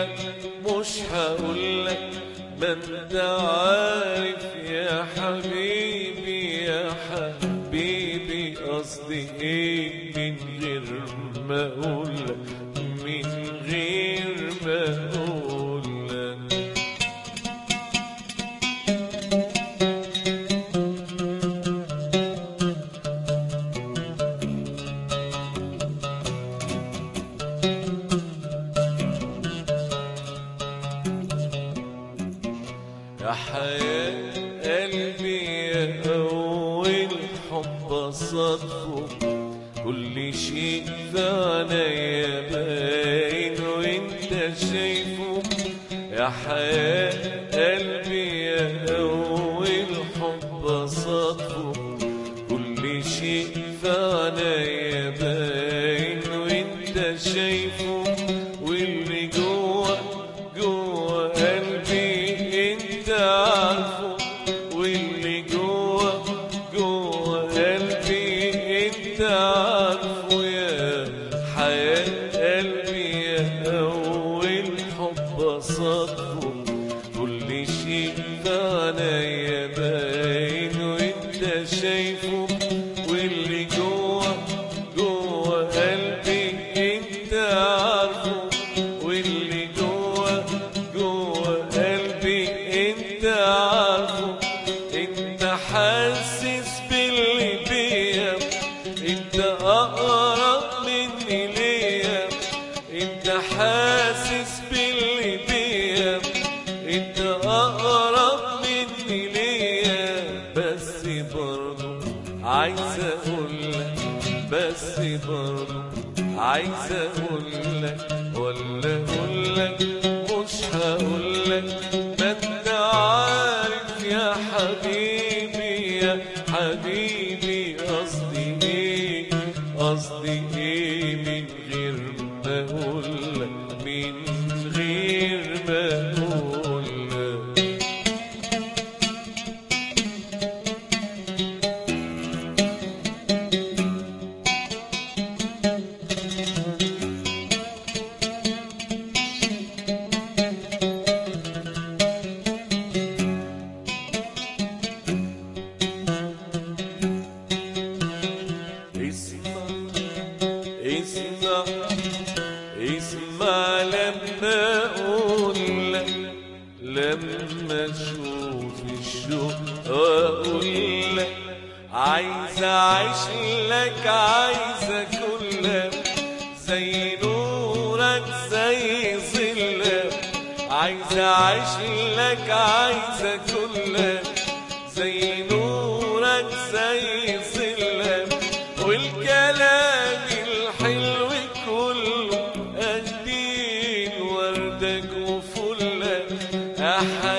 لك مش هقول لك ما انت عارف يا حبيبي يا حبيبي قصدي ايه من غير ما اقول لك من غير ما اقول لك يا حياة قلبي يا أول حب صدفه كل شيء في عينيا باين وانت شايفه يا حياة قلبي يا أول حب صدفه كل شيء في عينيا باين وانت شايفه واللي جوه جوه قلبي انت عارفه واللي جوه جوه قلبي انت عارفه يا حياة قلبي يا اول حب صدفه كل شيء في عينيا باين وانت شايفه واللي جوه جوه قلبي انت عارفه واللي جوه جوه قلبي انت عارفه انت حاسس باللي بيا انت اقرب مني ليا انت حاسس باللي بيا انت اقرب مني ليا بس برضه عايز اقول لك بس برضه عايز اقول لك ولا اقول لك مش هقول لك ما انت عارف يا حبيبي يا حبيبي قصدي ايه قصدي ايه من غير ما اقول لك من غير ما اقول لك اسمع اسمع اسمع لما اقول لك لما اشوف الشوق واقول لك عايز اعيش لك عايز اكون لك زي نورك زي ظلك عايز اعيش لك عايز اكون لك زي نورك زي ظلك والكلام الحلو كله قدين وردك وفلك يا